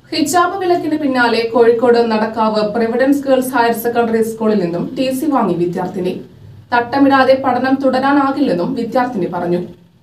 ഹിജാബ് വിലക്കിന് പിന്നാലെ Kozhikode Nadakkavu Providence girls higher secondary സ്കൂളിൽ നിന്നും ടി സി വാങ്ങി വിദ്യാർത്ഥിനി തട്ടമിടാതെ പഠനം തുടരാനാകില്ലെന്നും വിദ്യാർത്ഥിനി പറഞ്ഞു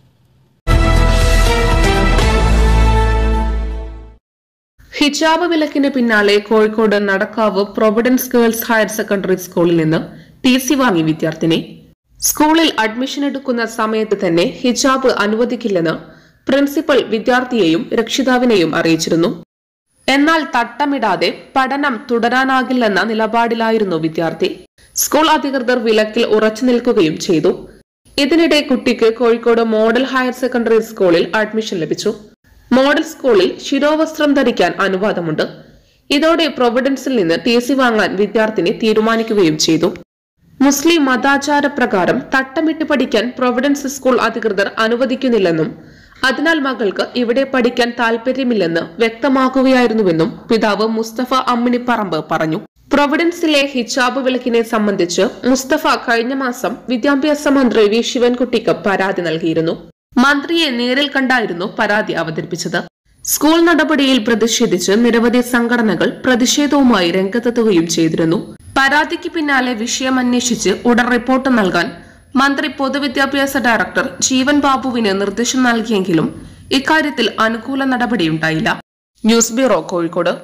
ഹിജാബ് വിലക്കിന് പിന്നാലെ Kozhikode Nadakkavu Providence girls higher secondary സ്കൂളിൽ നിന്ന് ടി സി വാങ്ങി വിദ്യാർത്ഥിനി സ്കൂളിൽ അഡ്മിഷൻ എടുക്കുന്ന സമയത്ത് തന്നെ ഹിജാബ് അനുവദിക്കില്ലെന്ന് പ്രിൻസിപ്പൽ വിദ്യാർത്ഥിയെയും രക്ഷിതാവിനെയും അറിയിച്ചിരുന്നു എന്നാൽ തട്ടമിടാതെ പഠനം തുടരാനാകില്ലെന്ന നിലപാടിലായിരുന്നു വിദ്യാർത്ഥി സ്കൂൾ അധികൃതർ വിലക്കിൽ ഉറച്ചു നിൽക്കുകയും ചെയ്തു ഇതിനിടെ കുട്ടിക്ക് കോഴിക്കോട് മോഡൽ ഹയർ സെക്കൻഡറി സ്കൂളിൽ അഡ്മിഷൻ ലഭിച്ചു മോഡൽ സ്കൂളിൽ ശിരോവസ്ത്രം ധരിക്കാൻ അനുവാദമുണ്ട് ഇതോടെ പ്രൊവിഡൻസിൽ നിന്ന് ടി സി വാങ്ങാൻ വിദ്യാർത്ഥിനി തീരുമാനിക്കുകയും ചെയ്തു മുസ്ലിം മതാചാര പ്രകാരം തട്ടമിട്ട് പഠിക്കാൻ പ്രൊവിഡൻസ് സ്കൂൾ അധികൃതർ അനുവദിക്കുന്നില്ലെന്നും അതിനാൽ മകൾക്ക് ഇവിടെ പഠിക്കാൻ താല്പര്യമില്ലെന്ന് വ്യക്തമാക്കുകയായിരുന്നുവെന്നും പിതാവ് മുസ്തഫ അമ്മിണിപ്പറമ്പ് പറഞ്ഞു പ്രൊവിഡൻസിലെ ഹിജാബ് വിലക്കിനെ സംബന്ധിച്ച് മുസ്തഫ കഴിഞ്ഞ മാസം വിദ്യാഭ്യാസ മന്ത്രി വി ശിവൻകുട്ടിക്ക് പരാതി നൽകിയിരുന്നു മന്ത്രിയെ നേരിൽ കണ്ടായിരുന്നു പരാതി അവതരിപ്പിച്ചത് സ്കൂൾ നടപടിയിൽ പ്രതിഷേധിച്ച് നിരവധി സംഘടനകൾ പ്രതിഷേധവുമായി രംഗത്തെത്തുകയും ചെയ്തിരുന്നു പരാതിക്ക് പിന്നാലെ വിഷയം അന്വേഷിച്ച് ഉടൻ റിപ്പോർട്ട് നൽകാൻ മന്ത്രി പൊതുവിദ്യാഭ്യാസ ഡയറക്ടർ ജീവൻ ബാബുവിന് നിർദ്ദേശം നൽകിയെങ്കിലും ഇക്കാര്യത്തിൽ അനുകൂല നടപടിയുണ്ടായില്ല ന്യൂസ് ബ്യൂറോ കോഴിക്കോട്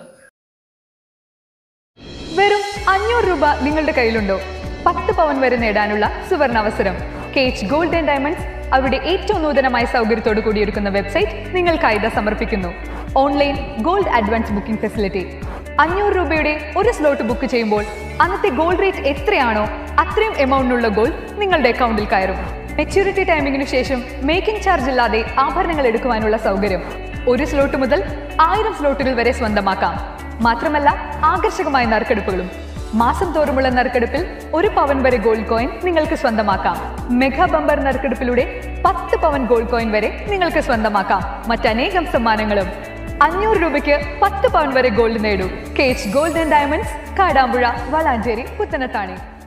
വെറും അഞ്ഞൂറ് രൂപ നിങ്ങളുടെ കയ്യിലുണ്ടോ പത്ത് പവൻ വരെ നേടാനുള്ള സുവർണ അവസരം കേച്ച് ഗോൾഡ് ആൻഡ് ഡയമണ്ട്സ് അവരുടെ ഏറ്റവും നൂതനമായ സൗകര്യത്തോടു കൂടിയൊരുക്കുന്ന വെബ്സൈറ്റ് നിങ്ങൾക്കായി ഇതാ സമർപ്പിക്കുന്നു online gold advance booking facility അഞ്ഞൂറ് രൂപയുടെ ഒരു സ്ലോട്ട് ബുക്ക് ചെയ്യുമ്പോൾ അന്നത്തെ ഗോൾഡ് റേറ്റ് എത്രയാണോ അത്രയും എമൗണ്ടിനുള്ള ഗോൾഡ് നിങ്ങളുടെ അക്കൗണ്ടിൽ കയറും മെച്യൂരിറ്റി ടൈമിംഗിനു ശേഷം മേക്കിംഗ് ചാർജ് ഇല്ലാതെ ആഭരണങ്ങൾ എടുക്കുവാനുള്ള സൗകര്യം ഒരു സ്ലോട്ട് മുതൽ ആയിരം സ്ലോട്ടുകൾ വരെ സ്വന്തമാക്കാം മാത്രമല്ല ആകർഷകമായ നറുക്കെടുപ്പുകളും മാസം തോറുമുള്ള നറുക്കെടുപ്പിൽ ഒരു പവൻ വരെ ഗോൾഡ് കോയിൻ നിങ്ങൾക്ക് സ്വന്തമാക്കാം മെഗാ ബമ്പർ നറുക്കെടുപ്പിലൂടെ പത്ത് പവൻ ഗോൾഡ് കോയിൻ വരെ നിങ്ങൾക്ക് സ്വന്തമാക്കാം മറ്റനേകം സമ്മാനങ്ങളും അഞ്ഞൂറ് രൂപയ്ക്ക് പത്ത് പവൻ വരെ ഗോൾഡ് നേടൂ കേച്ച് gold and diamonds Kadampuzha Valanchery Puthanathani